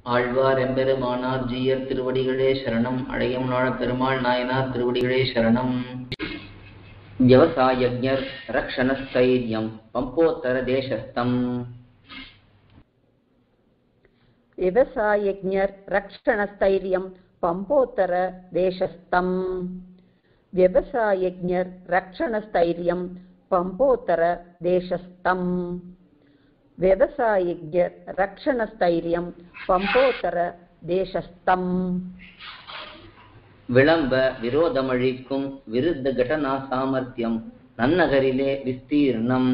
ஆழ்வார் எம்பெருமானார் ஜீயர் திருவடிகளே சரணம் அழையமுனாழ பெருமாள் நாயனார் திருவடிகளே சரணம் விவசாயஜர் ரக்ஷணஸ்தைரியம் பம்போத்தர தேசஸ்தம் व्यवसायज्ञर् रक्षणस्थैर्यं पम्पोत्तर देशस्थम् व्यवसायज्ञर् रक्षणस्थैर्यं पम्पोत्तर देशस्थम् व्यवसायज्ञर् रक्षणस्थैर्यं पम्पोत्तर देशस्थम् விளம்ப விரோதமழிக்கும் விருத்த கடனா சாமர்த்தியம் நன்னகரிலே விஸ்தீர்ணம்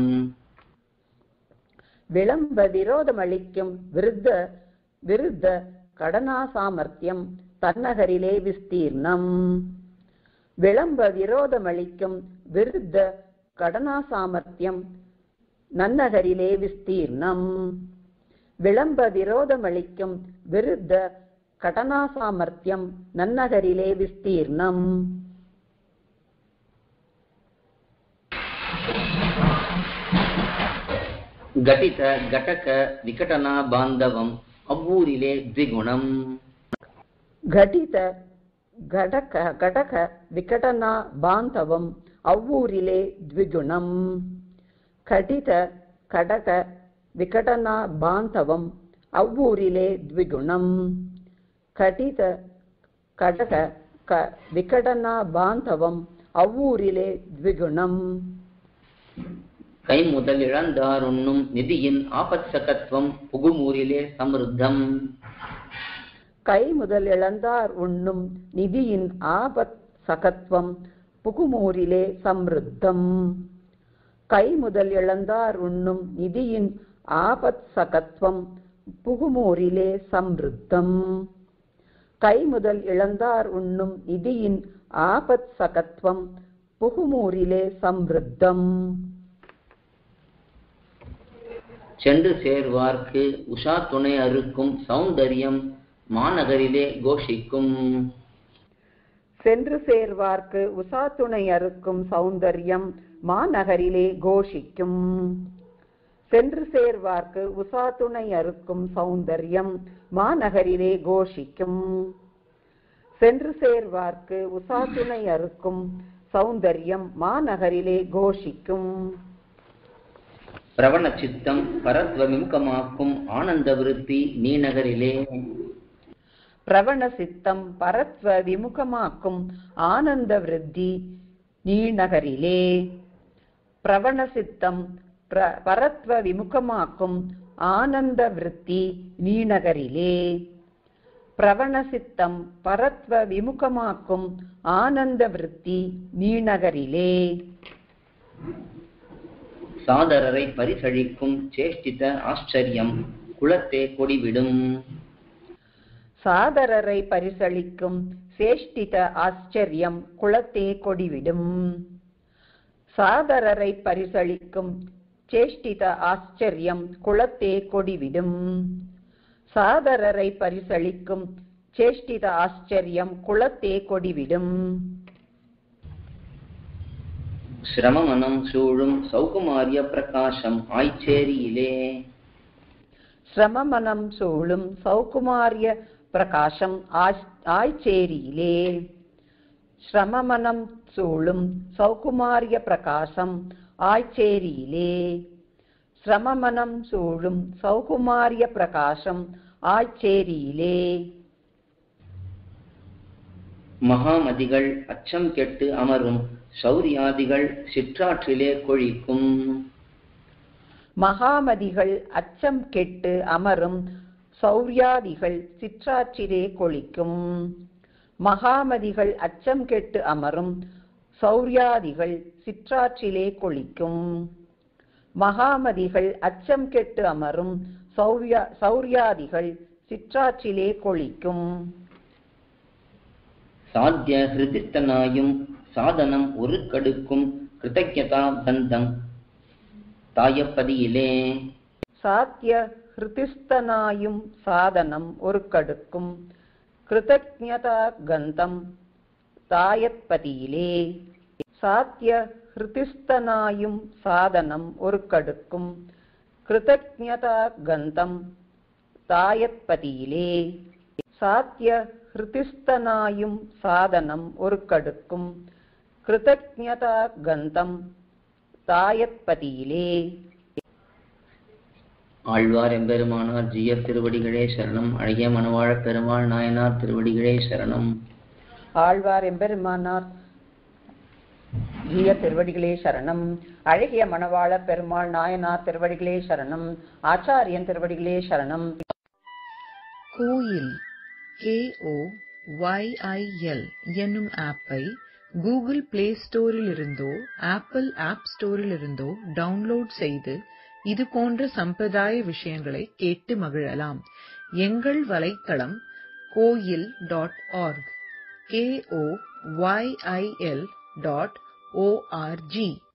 விளம்ப விரோதமளிக்கும் விருத்த விருத்த கடனா சாமர்த்தியம் தன்னகரிலே விஸ்தீர்ணம் விளம்ப விரோதமளிக்கும் விருத்த கடனா சாமர்த்தியம் நன்னகரிலே விஸ்தீர்ணம் விளம்ப விரோதமளிக்கும் விருத்த கடனா சாமர்த்தியம் நன்னகரிலே விஸ்தீர்ணம் ಘಟಿತ ಘಟಕ ವಿಕಟನಾ ಬಾಂಧವಂ ಅವ್ವೂರಿಲೆ ದ್ವಿಗುಣಂ ಘಟಿತ ಘಟಕ ಘಟಕ ವಿಕಟನಾ ಬಾಂಧವಂ ಅವ್ವೂರಿಲೆ ದ್ವಿಗುಣಂ ಘಟಿತ ಕಡಕ ವಿಕಟನಾ ಬಾಂಧವಂ ಅವ್ವೂರಿಲೆ ದ್ವಿಗುಣಂ ಘಟಿತ ಕಡಕ ಕ ವಿಕಟನಾ ಬಾಂಧವಂ ಅವ್ವೂರಿಲೆ ದ್ವಿಗುಣಂ கை முதல் இழந்தார் உண்ணும் நிதியின் ஆபத்சகத்துவம் புகுமூரிலே சமிருத்தம் கை முதல் இழந்தார் உண்ணும் நிதியின் ஆபத் சகத்வம் புகுமூரிலே சம்ருத்தம் கை முதல் இழந்தார் உண்ணும் நிதியின் ஆபத் சகத்வம் புகுமூரிலே சம்ருத்தம் கை முதல் இழந்தார் உண்ணும் நிதியின் ஆபத் சகத்வம் புகுமூரிலே சம்ருத்தம் சென்று சேர்வார்க்கு உஷா துணை அறுக்கும் சௌந்தரியம் மாநகரிலே கோஷிக்கும் சென்று சேர்வார்க்கு உசா துணை அறுக்கும் சௌந்தர்யம் மாநகரிலே கோஷிக்கும் சென்று சேர்வார்க்கு உசா துணை அறுக்கும் சௌந்தர்யம் மாநகரிலே கோஷிக்கும் சென்று சேர்வார்க்கு உசா துணை அறுக்கும் சௌந்தர்யம் மாநகரிலே கோஷிக்கும் பிரவண சித்தம் பரத்வவிமுகமாக்கும் ஆனந்த விருத்தி நீநகரிலே பிரவண சித்தம் பரத்வ விமுகமாக்கும் ஆனந்த விருத்தி நீநகரிலே பிரவண சித்தம் பிர- பரத்வ விமுகமாக்கும் ஆனந்த விருத்தி நீநகரிலே பிரவண சித்தம் பரத்வ விமுகமாக்கும் ஆனந்த விருத்தி நீநகரிலே சாதரரை பரிசழிக்கும் சேஷ்டித ஆச்சரியம் குலத்தே கொடிவிடும் சாதரரை பரிசளிக்கும் சேஷ்டித ஆச்சரியம் குலத்தே கொடிவிடும் சாதரரை பரிசளிக்கும் சேஷ்டித ஆச்சரியம் குலத்தே கொடிவிடும் சாதரரை பரிசளிக்கும் சேஷ்டித ஆச்சரியம் குலத்தே கொடிவிடும் சிரமமனம் சூழும் சௌகுமாரிய பிரகாசம் ஆய்ச்சேரியிலே சிரமமனம் சூழும் சௌகுமாரிய பிரகாசம் ஆச்- ஆய்ச்சேரியிலே சிரமமனம் சூழும் சௌகுமாரிய பிரகாசம் ஆய்ச்சேரியிலே சிரமமனம் சூழும் சௌகுமாரிய பிரகாசம் ஆய்ச்சேரியிலே மகாமதிகள் அச்சம் கெட்டு அமரும் சௌரியாதிகள் சிற்றாற்றிலே கொழிக்கும் மகாமதிகள் அச்சம் கெட்டு அமரும் சௌரியாதிகள் சிற்றாற்றிலே கொளிக்கும் மகாமதிகள் அச்சம் கெட்டு அமரும் சௌரியாதிகள் சிற்றாற்றிலே கொளிக்கும் மகாமதிகள் அச்சம் கெட்டு அமரும் சௌரியா சௌரியாதிகள் சிற்றாற்றிலே கொளிக்கும் சாத்திய ஹிருதிஸ்தனாயும் சாதனம் ஒரு கடுக்கும் கிருதஜதா பந்தம் தாயப்பதியிலே சாத்திய ஹிருதிஸ்தனாயும் சாதனம் ஒரு கடுக்கும் கிருதஜதா கந்தம் தாயத்பதியிலே சாத்திய ஹிருதிஸ்தனாயும் சாதனம் ஒரு கடுக்கும் கிருதஜதா கந்தம் தாயத்பதியிலே சாத்திய ஹிருதிஸ்தனாயும் சாதனம் ஒரு கடுக்கும் கிருதஜதா கந்தம் தாயத்பதியிலே ஆழ்வார் எம்பெருமானார் ஜீயர் திருவடிகளே சரணம் அழகிய மணவாழப் பெருமாள் நாயனார் திருவடிகளே சரணம் ஆழ்வார் எம்பெருமானார் ஜீய திருவடிகளே சரணம் அழகிய மணவாள பெருமாள் நாயனார் திருவடிகளே சரணம் ஆச்சாரியன் திருவடிகளே சரணம் கோயில் கேஓ ஒய்ஐஎல் என்னும் ஆப்பை கூகுள் பிளே ஸ்டோரில் இருந்தோ ஆப்பிள் ஆப் ஸ்டோரில் இருந்தோ டவுன்லோட் செய்து இது போன்ற சம்பிரதாய விஷயங்களை கேட்டு மகிழலாம் எங்கள் வலைத்தளம் Koyil dot org K O Y I L dot O R G